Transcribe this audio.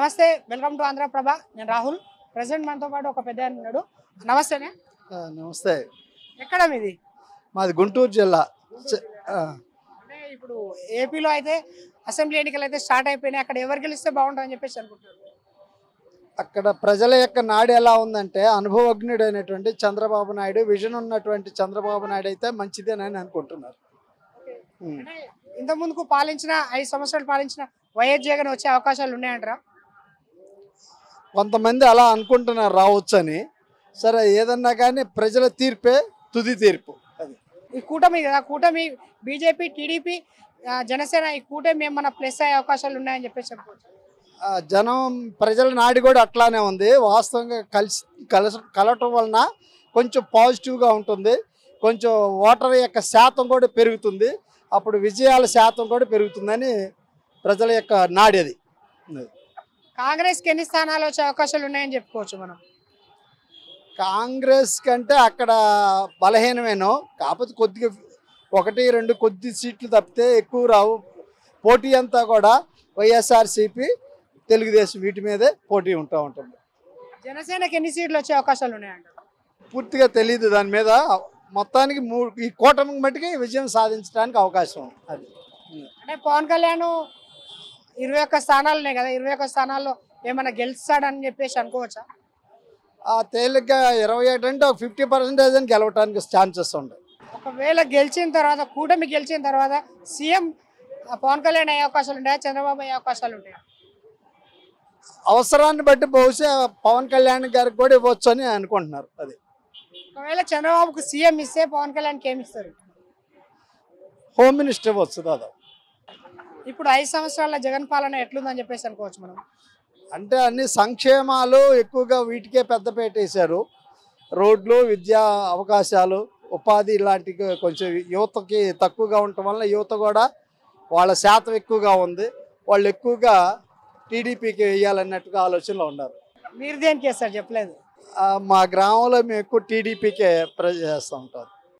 నమస్తే welcome to Andhraprabha నేను Rahul present మనతో పాటు ఒక పెద్ద ఆయన ఉన్నాడు నమస్తేనే ఆ, నమస్తే ఎక్కడ మీది మాది గుంటూరు జిల్లా చ- ఆ, అంటే ఇప్పుడు ఏపీలో అయితే అసెంబ్లీ ఎన్నికలు అయితే స్టార్ట్ అయిపోయినాయి అక్కడ ఎవరు గెలిస్తే బాగుంటుందని చెప్పేసి అనుకుంటున్నారు అక్కడ ప్రజల యొక్క నాడు ఎలా ఉందంటే అనుభవజ్ఞుడైనటువంటి చంద్రబాబు నాయుడు విజన్ ఉన్నటువంటి చంద్రబాబు నాయుడు అయితే మంచిదేనని అనుకుంటున్నారు ఉమ్. అంటే ఇంత ముందుకు పాలించిన ఐదు సంవత్సరాలు పాలించిన వైఎస్ జగన్ వచ్చే అవకాశాలు ఉన్నాయంటారా కొంతమంది అలా అనుకుంటున్నారు రావచ్చని సరే ఏదన్నా కానీ ప్రజల తీర్పే తుది తీర్పు అది ఈ కూటమి కదా కూటమి బీజేపీ టీడీపీ జనసేన ఈ కూటమి ఏమన్నా ప్లస్ అయ్యే అవకాశాలు ఉన్నాయని చెప్పేసి అనుకోవచ్చు ఆ, జనం ప్రజల నాడి కూడా అట్లానే ఉంది వాస్తవంగా కలిసి కలస కలవటం వలన కొంచెం పాజిటివ్గా ఉంటుంది కొంచెం ఓటర్ యొక్క శాతం కూడా పెరుగుతుంది అప్పుడు విజయాల శాతం కూడా పెరుగుతుందని ప్రజల యొక్క నాడి అది కాంగ్రెస్కి ఎన్ని స్థానాలు వచ్చే అవకాశాలు ఉన్నాయని చెప్పుకోవచ్చు మనం కాంగ్రెస్ కంటే అక్కడ బలహీనమేనో కాకపోతే కొద్దిగా ఒకటి రెండు కొద్ది సీట్లు తప్పితే ఎక్కువ రావు పోటీ అంతా కూడా వైఎస్ఆర్సీపీ తెలుగుదేశం వీటి మీదే పోటీ ఉంటూ ఉంటుంది జనసేనకి ఎన్ని సీట్లు వచ్చే అవకాశాలు ఉన్నాయంట పూర్తిగా తెలియదు దాని మీద మొత్తానికి మూడు ఈ కూటమి మట్టుకి విజయం సాధించడానికి అవకాశం ఉంది. అది అంటే పవన్ కళ్యాణ్ ఇరవై ఒక్క స్థానాలు ఉన్నాయి కదా ఇరవై ఒక్క స్థానాల్లో ఏమైనా గెలుస్తాడని చెప్పేసి అనుకోవచ్చా ఆ తేలిగ్గా ఇరవై ఒకటి అంటే ఒక ఫిఫ్టీ పర్సెంటేజ్ అని గెలవడానికి ఛాన్సెస్ ఉంటాయి ఒకవేళ గెలిచిన తర్వాత కూటమి గెలిచిన తర్వాత సీఎం పవన్ కళ్యాణ్ అయ్యే అవకాశాలు ఉంటాయా చంద్రబాబు అయ్యే అవకాశాలు ఉంటాయా అవసరాన్ని బట్టి బహుశా పవన్ కళ్యాణ్ గారికి కూడా ఇవ్వచ్చు అని అనుకుంటున్నారు అది ఒకవేళ చంద్రబాబుకు సీఎం ఇస్తే పవన్ కళ్యాణ్కి ఏమి ఇస్తారు హోమ్ మినిస్టర్ ఇవ్వచ్చు దాదాపు ఇప్పుడు ఐదు సంవత్సరాల జగన్ పాలన ఎట్లుందని చెప్పేసి అనుకోవచ్చు మనం అంటే అన్ని సంక్షేమాలు ఎక్కువగా వీటికే పెద్దపేట వేశారు రోడ్లు విద్యా అవకాశాలు ఉపాధి ఇలాంటివి కొంచెం యువతకి తక్కువగా ఉండటం వల్ల యువత కూడా వాళ్ళ శాతం ఎక్కువగా ఉంది వాళ్ళు ఎక్కువగా టీడీపీకి వేయాలన్నట్టుగా ఆలోచనలో ఉన్నారు మీరు దేనికి వేస్తారు చెప్పలేదు ఆ, మా గ్రామంలో మేము ఎక్కువ టీడీపీకే ప్రజ చేస్తూ ఉంటారు